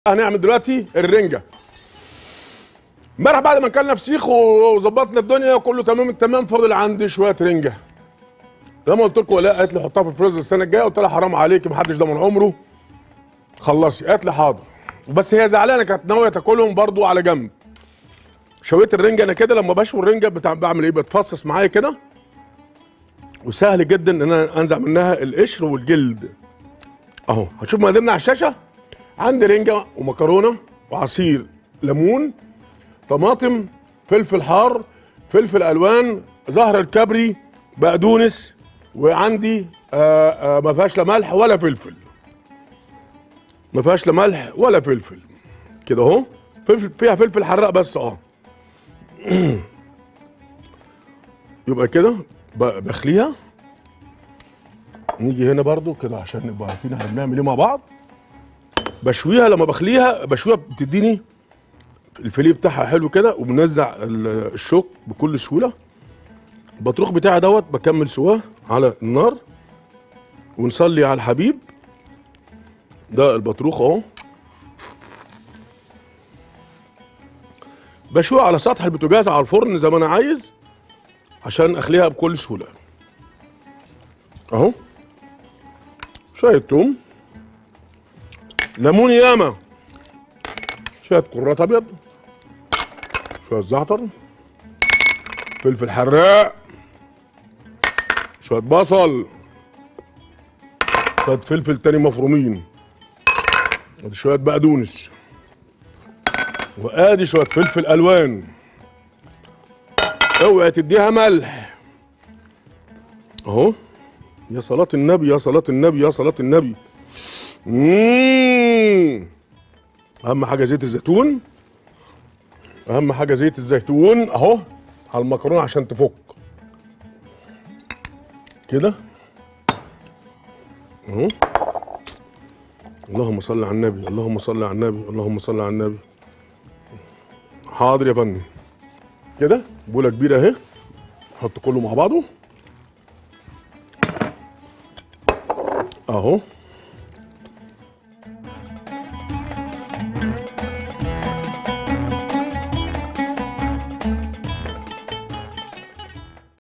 هنعمل دلوقتي الرنجه امبارح بعد ما اكلنا فسيخ وظبطنا الدنيا وكله تمام التمام فاضل عندي شويه رنجه زي ما قلت لكم ولاء قالت لي حطها في الفريزر السنه الجايه قلت لها حرام عليكي محدش ضمن عمره خلصي قالت لي حاضر بس هي زعلانه كانت ناويه تاكلهم برضو على جنب شويت الرنجه انا كده لما بشوي الرنجه بتاع بعمل ايه بتفصص معايا كده وسهل جدا ان انا انزع منها القشر والجلد اهو هتشوف مقاديرنا على الشاشه عندي رنجه ومكرونه وعصير ليمون طماطم فلفل حار فلفل الوان زهر الكبري بقدونس وعندي آه آه ما فيهاش لا ملح ولا فلفل ما فيهاش لا ملح ولا فلفل كده اهو فلفل فيها فلفل حراق بس اه يبقى كده ب- بخليها نيجي هنا برضو كده عشان نبقى عارفين احنا بنعمل ايه مع بعض بشويها لما بخليها بشويها بتديني الفيليه بتاعها حلو كده وبنزع ال- الشوك بكل سهوله البطروخ بتاعي دوت بكمل سواه على النار ونصلي على الحبيب ده البطروخ اهو بشويه على سطح البوتاجاز على الفرن زي ما انا عايز عشان اخليها بكل سهوله اهو شويه توم ليمون ياما شويه كرات ابيض شويه زعتر فلفل حراق شويه بصل شويه فلفل تاني مفرومين ادي شويه بقدونس وادي شويه فلفل الوان اوعي تديها ملح اهو يا صلاة النبي يا صلاة النبي يا صلاة النبي مم. اهم حاجه زيت الزيتون اهم حاجه زيت الزيتون اهو على المكرونه عشان تفك كده اهو اللهم صل على النبي اللهم صل على النبي اللهم صل على النبي حاضر يا فندم كده بوله كبيره اهي نحط كله مع بعضه اهو